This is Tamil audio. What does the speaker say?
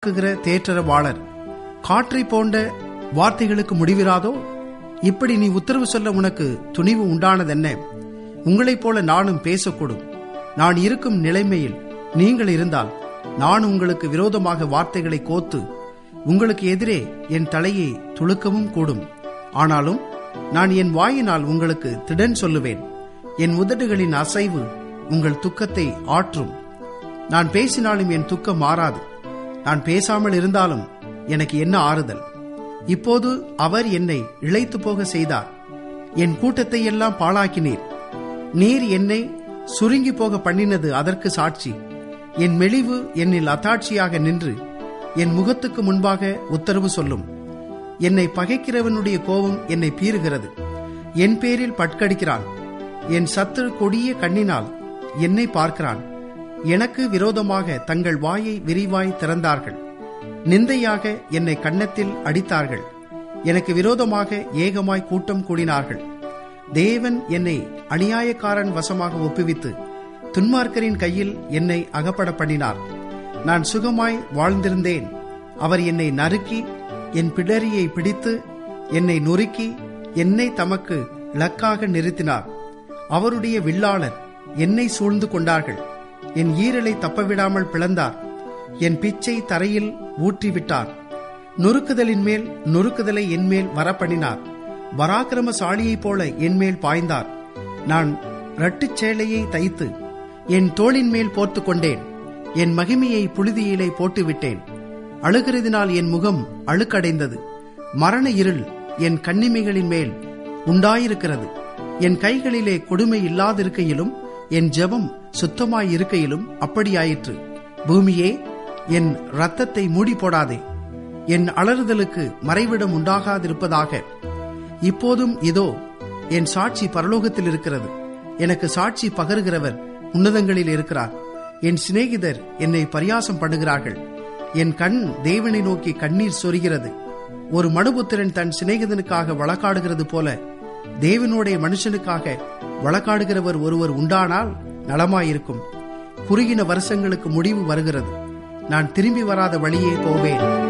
உண்டாக்குகிற தேற்றரவாளர் காற்றை போன்ற வார்த்தைகளுக்கு முடிவிராதோ இப்படி நீ உத்தரவு சொல்ல உனக்கு துணிவு உண்டானதென்ன உங்களைப் போல நானும் பேசக்கூடும் நான் இருக்கும் நிலைமையில் நீங்கள் இருந்தால் நான் உங்களுக்கு விரோதமாக வார்த்தைகளை கோத்து உங்களுக்கு எதிரே என் தலையை துளுக்கவும் கூடும் ஆனாலும் நான் என் வாயினால் உங்களுக்கு திடன் சொல்லுவேன் என் உதடுகளின் அசைவு உங்கள் துக்கத்தை ஆற்றும் நான் பேசினாலும் என் துக்கம் மாறாது நான் பேசாமல் இருந்தாலும் எனக்கு என்ன ஆறுதல் இப்போது அவர் என்னை இழைத்து போக செய்தார் என் கூட்டத்தை எல்லாம் பாழாக்கினீர் நீர் என்னை சுருங்கி போக பண்ணினது அதற்கு சாட்சி என் மெலிவு என்னில் அத்தாட்சியாக நின்று என் முகத்துக்கு முன்பாக உத்தரவு சொல்லும் என்னை பகைக்கிறவனுடைய கோபம் என்னை பீறுகிறது என் பேரில் பட்கடிக்கிறான் என் சத்துரு கொடிய கண்ணினால் என்னை பார்க்கிறான் எனக்கு விரோதமாக தங்கள் வாயை விரிவாய் திறந்தார்கள் நிந்தையாக என்னை கன்னத்தில் அடித்தார்கள் எனக்கு விரோதமாக ஏகமாய் கூட்டம் கூடினார்கள் தேவன் என்னை அநியாயக்காரன் வசமாக ஒப்புவித்து துன்மார்க்கரின் கையில் என்னை அகப்பட பண்ணினார் நான் சுகமாய் வாழ்ந்திருந்தேன் அவர் என்னை நறுக்கி என் பிடரியை பிடித்து என்னை நொறுக்கி என்னை தமக்கு இலக்காக நிறுத்தினார் அவருடைய வில்லாளர் என்னை சூழ்ந்து கொண்டார்கள் என் ஈரலை தப்பவிடாமல் பிளந்தார் என் பிச்சை தரையில் ஊற்றிவிட்டார் நொறுக்குதலின் மேல் நொறுக்குதலை என்மேல் வரப்பண்ணினார் பராக்கிரமசாலியைப் போல என்மேல் பாய்ந்தார் நான் ரட்டுச் சேலையை தைத்து என் தோளின் மேல் போர்த்து கொண்டேன் என் மகிமையை புழுதியிலே போட்டுவிட்டேன் அழுகிறதினால் என் முகம் அழுக்கடைந்தது மரண இருள் என் கண்ணிமைகளின் மேல் உண்டாயிருக்கிறது என் கைகளிலே கொடுமை இல்லாதிருக்கையிலும் என் ஜெபம் சுத்தமாயிருக்கையிலும் அப்படியாயிற்று பூமியே என் இரத்தத்தை மூடி போடாதே என் அலறுதலுக்கு மறைவிடம் உண்டாகாதிருப்பதாக இப்போதும் இதோ என் சாட்சி பரலோகத்தில் இருக்கிறது எனக்கு சாட்சி பகருகிறவர் உன்னதங்களில் இருக்கிறார் என் சிநேகிதர் என்னை பரியாசம் பண்ணுகிறார்கள் என் கண் தேவனை நோக்கி கண்ணீர் சொரிகிறது ஒரு மனுபுத்திரன் தன் சிநேகிதனுக்காக வழக்காடுகிறது போல தேவனுடைய மனுஷனுக்காக வழக்காடுகிறவர் ஒருவர் உண்டானால் நலமாயிருக்கும் குறுகின வருஷங்களுக்கு முடிவு வருகிறது நான் திரும்பி வராத வழியே போவேன்